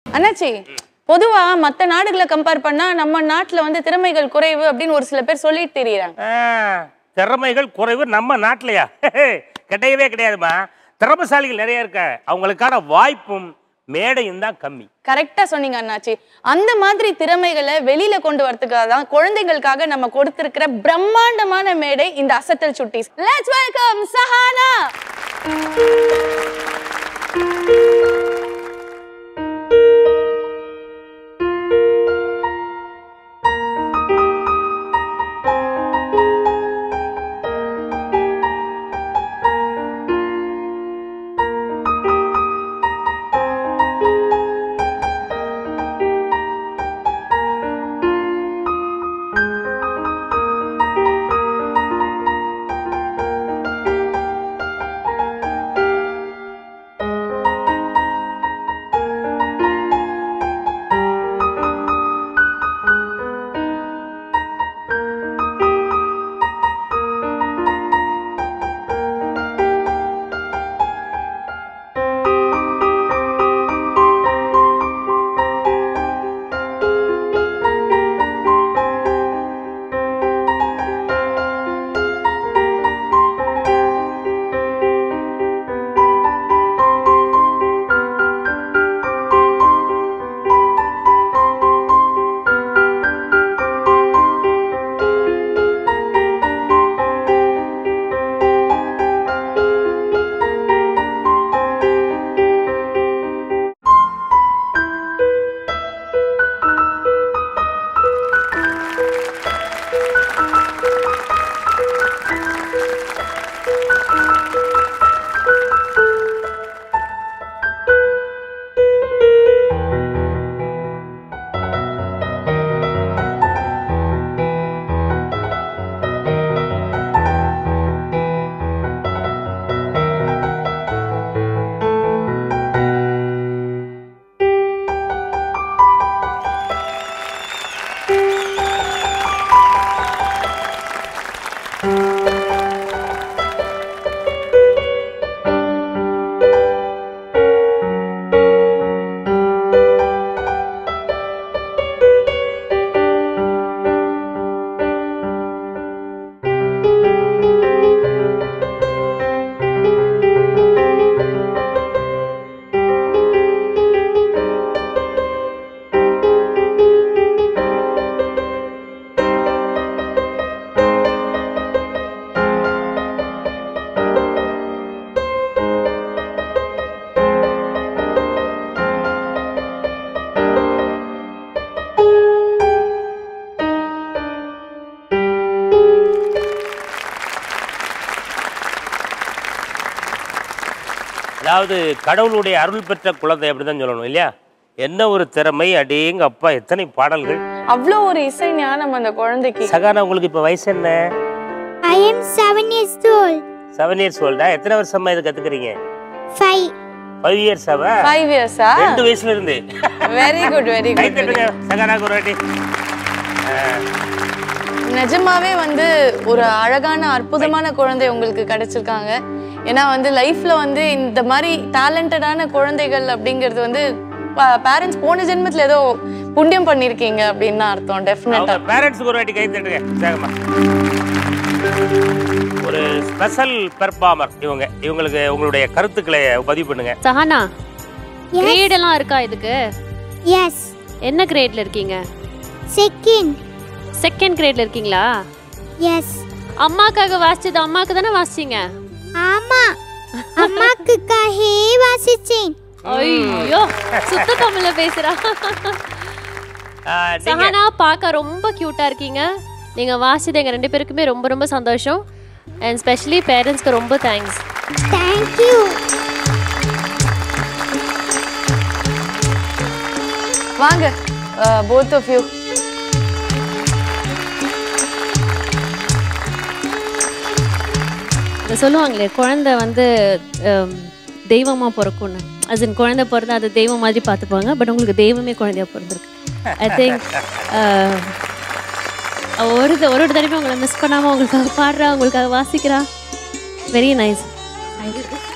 அண்ணாச்சி பொதுவா மத்த நாடுகளை கம்பேர் பண்ணா நம்ம நாட்டுல வந்து திறமைகள் குறைவு அப்படின்னு ஒரு சில பேர் சொல்லிட்டு தெரியுறாங்க ஆ, திறமைகள் குறைவு நம்ம நாட்டிலையா கிடையவே கிடையாதுமா திறமைசாலிகள் நிறைய இருக்க அவங்களுக்கான வாய்ப்பும் மேடையும் தான் கம்மி கரெக்டா சொன்னீங்க அண்ணாச்சி அந்த மாதிரி திறமைகளை வெளியில கொண்டு வரதுக்காக தான் குழந்தைகளுக்காக நம்ம கொடுத்திருக்கிற பிரம்மாண்டமான மேடை இந்த அசத்தல் சுட்டீஸ் லெட்ஸ் வெல்கம் சஹானா அதாவது கடவுளுடைய அருள் பெற்ற குழந்தை அப்படிதான் சொல்லணும் இல்லையா என்ன ஒரு திறமை அடேங்க அப்பா எத்தனை பாடல்கள் அவ்வளோ ஒரு இசை ஞானம் அந்த குழந்தைக்கு சகானா உங்களுக்கு இப்ப வயசு என்ன I am seven years old. Seven years ஓல்டா எத்தனை வருஷமா இது கத்துக்கிறீங்க Five. ஃபைவ் இயர்ஸ் ஆவா ஃபைவ் இயர்ஸா ரெண்டு வயசுல இருந்து வெரி குட் வெரி கை குட் தட்டுங்க சகானாக்கு ஒரு வாட்டி நிஜமாவே வந்து ஒரு அழகான அற்புதமான குழந்தை உங்களுக்கு கிடைச்சிருக்காங்க ஏன்னா வந்து லைஃப்ல வந்து இந்த மாதிரி டேலண்டடான குழந்தைகள் அப்படிங்கிறது வந்து பேரண்ட்ஸ் போன ஜென்மத்துல ஏதோ புண்ணியம் பண்ணிருக்கீங்க அப்படின்னு தான் அர்த்தம் டெஃபினட்டா அவங்க பேரண்ட்ஸுக்கு ஒரு வாட்டி கை தட்டுங்க வேகமா ஒரு ஸ்பெஷல் பெர்ஃபார்மர் இவங்க இவங்களுக்கு உங்களுடைய கருத்துக்களை பதிவு பண்ணுங்க சஹானா Yes. கிரேட் எல்லாம் இருக்கா இதுக்கு Yes. என்ன கிரேட்ல இருக்கீங்க Second. செகண்ட் கிரேட்ல இருக்கீங்களா Yes. அம்மாக்காக வாசிச்சது அம்மாக்கு தானே வாசிச்சீங்க ஆமா அம்மாக்குக்காகவே வாசிச்சேன் ஐயோ சுத்த தமிழ்ல பேசுறா ஆ, நீங்க சஹானா பார்க்க ரொம்ப கியூட்டா இருக்கீங்க நீங்க வாசிச்சது எங்க ரெண்டு பேருக்குமே ரொம்ப ரொம்ப சந்தோஷம் அண்ட் ஸ்பெஷலி பேரண்ட்ஸ்க்கு ரொம்ப தேங்க்ஸ் Thank you. வாங்க போத் ஆஃப் யூ இந்த சொல்லுவாங்களே குழந்தை வந்து ஹம், தெய்வமா பிறக்கும்னு as in குழந்தை பிறந்தா அது தெய்வம் மாதிரி பார்த்துப்பாங்க பட் உங்களுக்கு தெய்வமே குழந்தையா பிறந்திருக்கு ஐ திங்க் ஒரு த- ஒரு ஒரு தடவை உங்களை மிஸ் பண்ணாம உங்களுக்காக பாடுறா உங்களுக்காக வாசிக்கிறா வெரி நைஸ் தேங்க்யூ